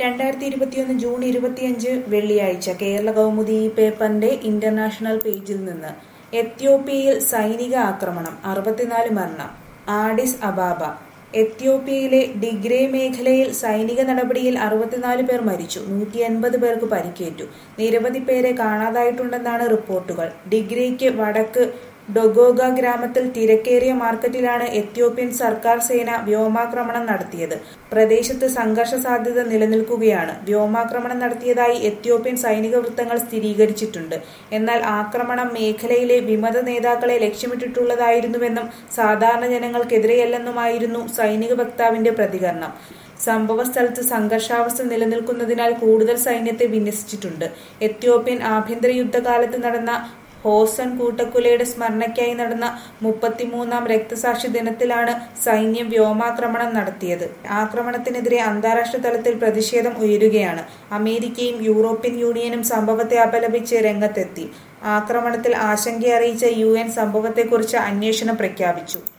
രണ്ടായിരത്തി ഇരുപത്തിയൊന്ന് ജൂൺ ഇരുപത്തിയഞ്ച് വെള്ളിയാഴ്ച കേരള കൗമുദി പേപ്പറിന്റെ ഇന്റർനാഷണൽ പേജിൽ നിന്ന് എത്യോപ്യയിൽ സൈനിക ആക്രമണം അറുപത്തിനാല് മരണം ആഡിസ് അബാബ എത്യോപ്യയിലെ ഡിഗ്രേ മേഖലയിൽ സൈനിക നടപടിയിൽ അറുപത്തിനാല് പേർ മരിച്ചു നൂറ്റി എൺപത് പേർക്ക് പരിക്കേറ്റു നിരവധി പേരെ കാണാതായിട്ടുണ്ടെന്നാണ് റിപ്പോർട്ടുകൾ ഡിഗ്രേക്ക് വടക്ക് ഡൊഗോഗ ഗ്രാമത്തിൽ തിരക്കേറിയ മാർക്കറ്റിലാണ് എത്യോപ്യൻ സർക്കാർ സേന വ്യോമാക്രമണം നടത്തിയത് പ്രദേശത്ത് സംഘർഷ സാധ്യത നിലനിൽക്കുകയാണ് വ്യോമാക്രമണം നടത്തിയതായി എത്യോപ്യൻ സൈനിക വൃത്തങ്ങൾ സ്ഥിരീകരിച്ചിട്ടുണ്ട് എന്നാൽ ആക്രമണം മേഖലയിലെ വിമത നേതാക്കളെ ലക്ഷ്യമിട്ടിട്ടുള്ളതായിരുന്നുവെന്നും സാധാരണ ജനങ്ങൾക്കെതിരെയല്ലെന്നുമായിരുന്നു സൈനിക വക്താവിന്റെ പ്രതികരണം സംഭവ സ്ഥലത്ത് സംഘർഷാവസ്ഥ നിലനിൽക്കുന്നതിനാൽ കൂടുതൽ സൈന്യത്തെ വിന്യസിച്ചിട്ടുണ്ട് എത്യോപ്യൻ ആഭ്യന്തര യുദ്ധകാലത്ത് നടന്ന ഹോസൺ കൂട്ടക്കുലയുടെ സ്മരണയ്ക്കായി നടന്ന മുപ്പത്തിമൂന്നാം രക്തസാക്ഷി ദിനത്തിലാണ് സൈന്യം വ്യോമാക്രമണം നടത്തിയത് ആക്രമണത്തിനെതിരെ അന്താരാഷ്ട്ര തലത്തിൽ പ്രതിഷേധം ഉയരുകയാണ് അമേരിക്കയും യൂറോപ്യൻ യൂണിയനും സംഭവത്തെ അപലപിച്ച് രംഗത്തെത്തി ആക്രമണത്തിൽ ആശങ്ക അറിയിച്ച യു എൻ സംഭവത്തെക്കുറിച്ച് അന്വേഷണം പ്രഖ്യാപിച്ചു